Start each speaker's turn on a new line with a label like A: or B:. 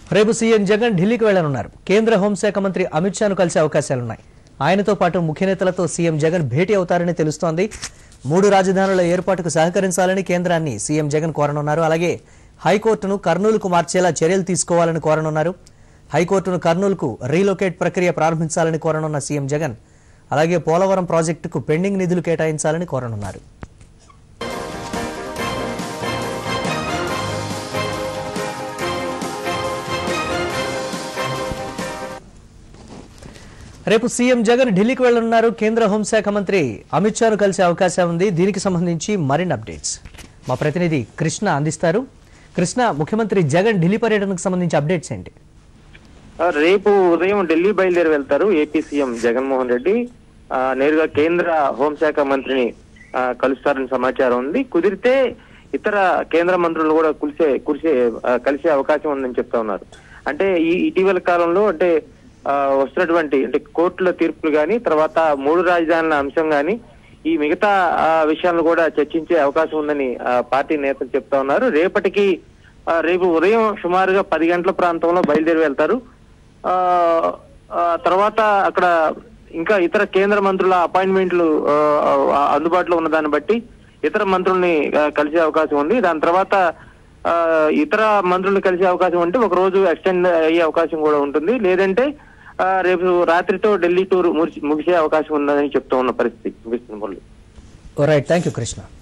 A: రేపు సీఎం జగన్ ఢిల్లీకి వెళ్లనున్నారు కేంద్ర హోంశాఖ మంత్రి అమిత్ షాను కలిసే అవకాశాలున్నాయి ఆయనతో పాటు ముఖ్య నేతలతో సీఎం జగన్ భేటీ అవుతారని తెలుస్తోంది మూడు రాజధానుల ఏర్పాటుకు సహకరించాలని కేంద్రాన్ని సీఎం జగన్ కోరనున్నారు అలాగే హైకోర్టును కర్నూలుకు మార్చేలా చర్యలు తీసుకోవాలని కోరనున్నారు హైకోర్టును కర్నూలుకు రీలొకేట్ ప్రక్రియ ప్రారంభించాలని కోరనున్న సీఎం జగన్ అలాగే పోలవరం ప్రాజెక్టుకు పెండింగ్ నిధులు కేటాయించాలని కోరనున్నారు రేపు సీఎం జగన్ ఢిల్లీకి వెళ్లనున్నారు కేంద్ర హోంశాఖ మంత్రి అమిత్ షాను కలిసే అవకాశం ఉంది దీనికి సంబంధించి మరిన్ని అప్డేట్స్ మా ప్రతినిధి కృష్ణ అందిస్తారు కృష్ణ ముఖ్యమంత్రి జగన్ ఢిల్లీ పర్యటనకు సంబంధించి అప్డేట్స్ ఏంటి
B: ఆ, రేపు ఉదయం ఢిల్లీ బయలుదేరి వెళ్తారు ఏపీ సీఎం జగన్మోహన్ రెడ్డి ఆ, నేరుగా కేంద్ర హోంశాఖ మంత్రిని ఆ, కలుస్తారని సమాచారం ఉంది కుదిరితే ఇతర కేంద్ర మంత్రులు కూడా కులిసే కురిసే ఆ, కలిసే అవకాశం ఉందని చెప్తా ఉన్నారు అంటే ఈ ఇటీవల కాలంలో అంటే ఆ, వస్తున్నటువంటి అంటే కోర్టుల తీర్పులు గాని తర్వాత మూడు రాజధానుల అంశం గాని ఈ మిగతా ఆ, విషయాలను కూడా చర్చించే అవకాశం ఉందని ఆ, పార్టీ నేతలు చెప్తా ఉన్నారు రేపటికి ఆ, రేపు ఉదయం సుమారుగా పది గంటల ప్రాంతంలో బయలుదేరి వెళ్తారు ఆ ఆ, తర్వాత అక్కడ ఇంకా ఇతర కేంద్ర మంత్రుల అపాయింట్మెంట్లు ఆ, ఆ, అందుబాటులో ఉన్న దాన్ని బట్టి ఇతర మంత్రుల్ని ఆ, కలిసే అవకాశం ఉంది దాని తర్వాత ఆ, ఇతర మంత్రుల్ని కలిసే అవకాశం ఉంటే ఒక రోజు ఎక్స్టెండ్ అయ్యే అవకాశం కూడా ఉంటుంది లేదంటే ఆ, రేపు రాత్రితో ఢిల్లీ టూర్ ముగిసి- ముగిసే అవకాశం ఉందని చెప్తూ ఉన్న పరిస్థితి కనిపిస్తుంది Murali
A: right thank you Krishna